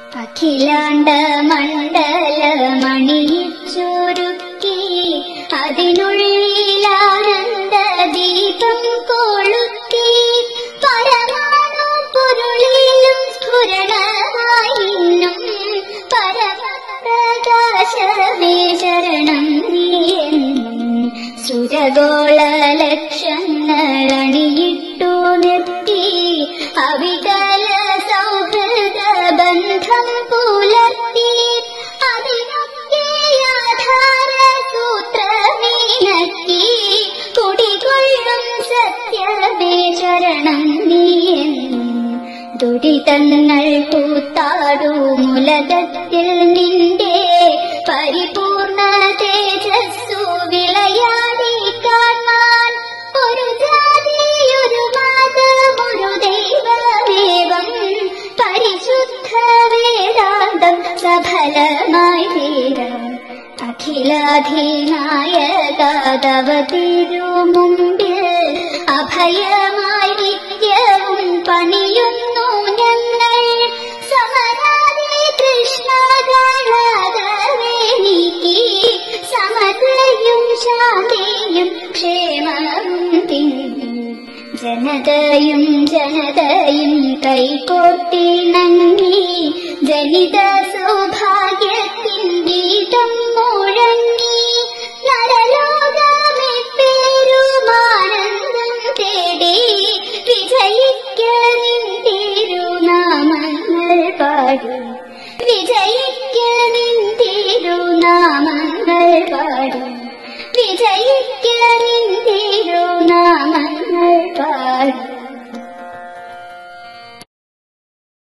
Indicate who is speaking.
Speaker 1: അഖിലാണ്ട മണ്ഡല മണിച്ചൊരുക്കി അതിനുള്ളിലാനന്ദ ദീപം കൊളുത്തി പരമാണു പൊരുളിലും സ്ഫുരണമായി നിന്നും പരമപ്രകാശമേ ശരണം നീയെന്നും സുരഗോള ലക്ഷങ്ങളണിയിട്ടു നിർത്തി അവികല സൗഹൃദ ബന്ധം പുലർത്തി അതിനൊക്കെ ആധാര സൂത്രമീനക്കി കുടികൊള്ളും സത്യമേ ശരണം നീയെന്നും ദുരിതങ്ങൾ കൂത്താടുമുലകത്തിൽ നിന്റെ പരിപൂർണ തേജസ്സു വിളയാടി കാണാൻ ഒരു ജാതി ഒരു മതം ഒരു ദൈവവേവം പരിശുദ്ധ വേദാന്തം സഫലമായി തീരാം അഖിലാധിനായക തവ തിരുമുമ്പിൽ അഭയമായി നിത്യവും പണിയുന്നു ഞങ്ങൾ സമരാതി കൃഷ്ണകളാകവേ നീക്കി സമതയും ശാന്തിയും ക്ഷേമവും തിങ്ങി ജനതയും ജനതയും കൈകോർത്തിണങ്ങി ജനിത സൗഭാഗ്യത്തിൻ ഗീതം മുഴങ്ങി നരലോകമേ പേരുമാനന്ദം തേടി വിജയിക്ക നിൻ തിരുനാമങ്ങൾ പാടി വിജയിക്ക നിൻ തിരുനാമങ്ങൾ പാടി വിജയിക്ക നിൻ തിരുനാമങ്ങൾ